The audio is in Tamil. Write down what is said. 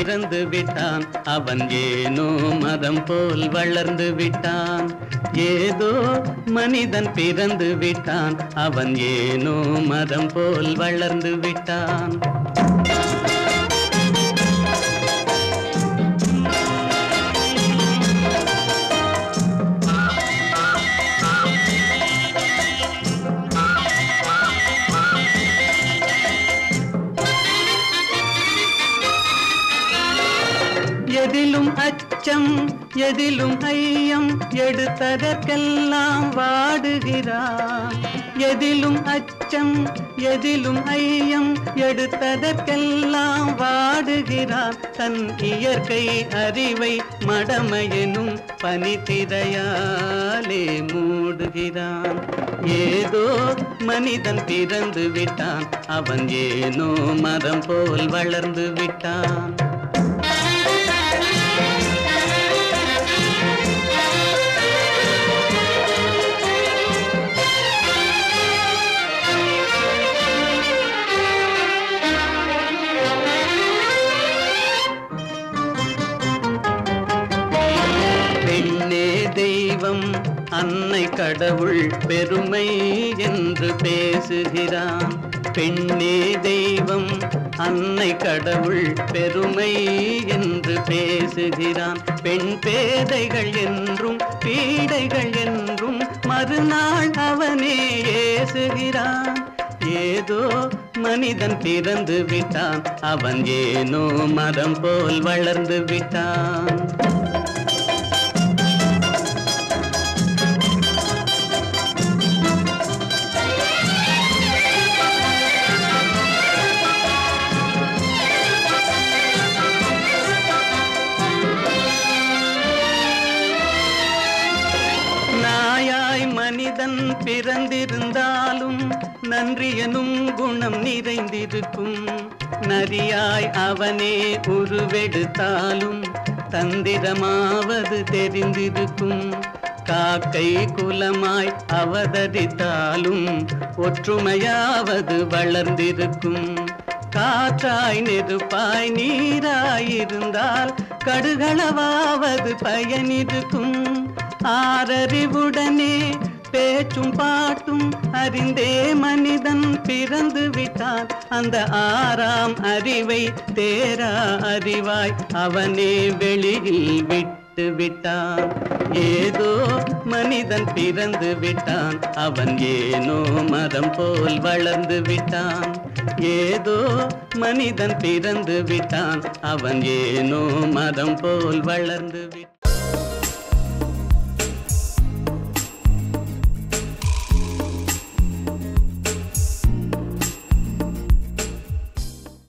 பிறந்து விட்டான் அவன் ஏனோ மரம் போல் வளர்ந்து விட்டான் ஏதோ மனிதன் பிறந்து விட்டான் அவன் ஏனோ மரம் போல் வளர்ந்து விட்டான் எதிலும் அச்சம் எதிலும் ஐயம் எடுத்ததற்கெல்லாம் வாடுகிறான் எதிலும் அச்சம் எதிலும் ஐயம் எடுத்ததற்கெல்லாம் வாடுகிறான் தன் இயற்கை அறிவை மடமையெனும் பனித்திரையாலே மூடுகிறான் ஏதோ மனிதன் பிறந்து விட்டான் அவன் ஏனோ மரம் போல் வளர்ந்து விட்டான் பெண்ணே தெய்வம் அன்னை கடவுள் பெருமை என்று பேசுகிறான் பெண்ணே தெய்வம் அன்னை கடவுள் பெருமை என்று பேசுகிறான் பெண் பேதைகள் என்றும் பீடைகள் என்றும் மறுநாள் அவனே ஏசுகிறான் ஏதோ மனிதன் பிறந்து விட்டான் அவன் ஏனோ மரம் போல் வளர்ந்து விட்டான் நாயாய் மனிதன் பிறந்திருந்தாலும் நன்றி எனும் குணம் நிறைந்திருக்கும் நரியாய் அவனே உருவெடுத்தாலும் தந்திரமாவது தெரிந்திருக்கும் காக்கை குலமாய் அவதரித்தாலும் ஒற்றுமையாவது வளர்ந்திருக்கும் காற்றாய் நெருப்பாய் நீராயிருந்தால் கடுகளவாவது பயனிருக்கும் ஆறறிவுடனே பேச்சும் பாட்டும் அறிந்தே மனிதன் பிறந்து விட்டான் அந்த ஆறாம் அறிவை தேரா அறிவாய் அவனே வெளியில் விட்டு விட்டான் ஏதோ மனிதன் பிறந்து விட்டான் அவன் ஏனோ மரம் போல் வளர்ந்து விட்டான் ஏதோ மனிதன் பிறந்து விட்டான் அவன் ஏனோ மரம் போல் வளர்ந்து விட்டான்